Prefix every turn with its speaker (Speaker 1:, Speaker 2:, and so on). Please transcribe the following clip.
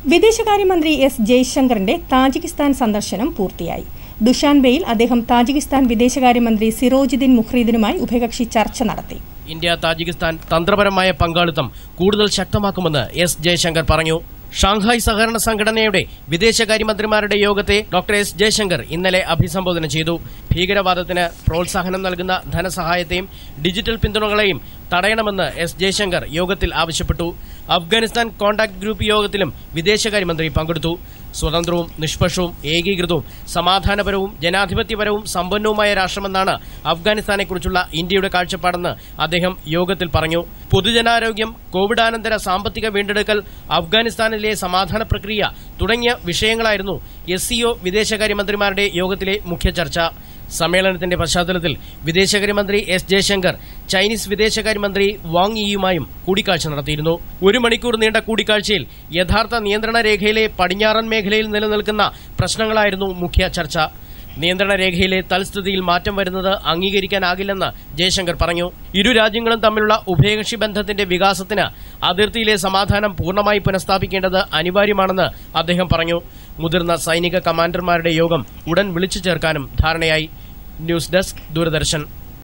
Speaker 1: വിദേശകാര്യമന്ത്രി S ജയശങ്കറിന്റെ Tajikistan സന്ദർശനം പൂർത്തിയായി ദുഷാൻബെയിൽ അദ്ദേഹം താജിക്കിസ്ഥാൻ വിദേശകാര്യമന്ത്രി സിറോജുദ്ദീൻ മുഹ്രീദിനുമായി ഉഭയകക്ഷി ചർച്ച നടത്തി
Speaker 2: ഇന്ത്യ താജിക്കിസ്ഥാൻ തന്ത്രപരമായ പങ്കാളിത്തം കൂടുതൽ ശക്തമാക്കുമെന്ന് എസ് ജയശങ്കർ പറഞ്ഞു ഷാങ്ഹായ് സഹകരണ സംഘടനയുടെ വിദേശകാര്യമന്ത്രിമാരുടെ യോഗത്തെ ഡോക്ടർ എസ് ജയശങ്കർ ഇന്നലെ അഭിസംബോധന ചെയ്തു ഭീകരവാദത്തിന് പ്രോത്സാഹനം നൽകുന്ന ധനസഹായത്തെയും ഡിജിറ്റൽ പിന്തുണകളെയും തടയണമെന്ന് എസ് ജയശങ്കർ യോഗത്തിൽ ആവശ്യപ്പെട്ടു അഫ്ഗാനിസ്ഥാൻ കോണ്ടാക്ട് ഗ്രൂപ്പ് യോഗത്തിലും വിദേശകാര്യമന്ത്രി പങ്കെടുത്തു സ്വതന്ത്രവും നിഷ്പക്ഷവും ഏകീകൃതവും സമാധാനപരവും ജനാധിപത്യപരവും സമ്പന്നവുമായ രാഷ്ട്രമെന്നാണ് അഫ്ഗാനിസ്ഥാനെക്കുറിച്ചുള്ള ഇന്ത്യയുടെ കാഴ്ചപ്പാടെന്ന് അദ്ദേഹം യോഗത്തിൽ പറഞ്ഞു പൊതുജനാരോഗ്യം കോവിഡാനന്തര സാമ്പത്തിക വീണ്ടെടുക്കൽ അഫ്ഗാനിസ്ഥാനിലെ സമാധാന പ്രക്രിയ തുടങ്ങിയ വിഷയങ്ങളായിരുന്നു എസ് സിഒ വിദേശകാര്യമന്ത്രിമാരുടെ യോഗത്തിലെ മുഖ്യ ചർച്ച സമ്മേളനത്തിന്റെ പശ്ചാത്തലത്തിൽ വിദേശകാര്യമന്ത്രി എസ് ജയശങ്കർ ചൈനീസ് വിദേശകാര്യമന്ത്രി വാങ് യിയുമായും കൂടിക്കാഴ്ച നടത്തിയിരുന്നു ഒരു മണിക്കൂർ നീണ്ട കൂടിക്കാഴ്ചയിൽ യഥാർത്ഥ നിയന്ത്രണ രേഖയിലെ പടിഞ്ഞാറൻ മേഖലയിൽ നിലനിൽക്കുന്ന പ്രശ്നങ്ങളായിരുന്നു മുഖ്യ ചർച്ച നിയന്ത്രണ രേഖയിലെ തൽസ്ഥിതിയിൽ മാറ്റം വരുന്നത് അംഗീകരിക്കാനാകില്ലെന്ന് ജയശങ്കർ പറഞ്ഞു ഇരു രാജ്യങ്ങളും തമ്മിലുള്ള ഉഭയകക്ഷി ബന്ധത്തിന്റെ വികാസത്തിന് അതിർത്തിയിലെ സമാധാനം പൂർണ്ണമായി പുനഃസ്ഥാപിക്കേണ്ടത് അനിവാര്യമാണെന്ന് അദ്ദേഹം പറഞ്ഞു മുതിർന്ന സൈനിക കമാൻഡർമാരുടെ യോഗം ഉടൻ വിളിച്ചു ചേർക്കാനും ധാരണയായി ന്യൂസ് ഡെസ്ക് ദൂരദർശൻ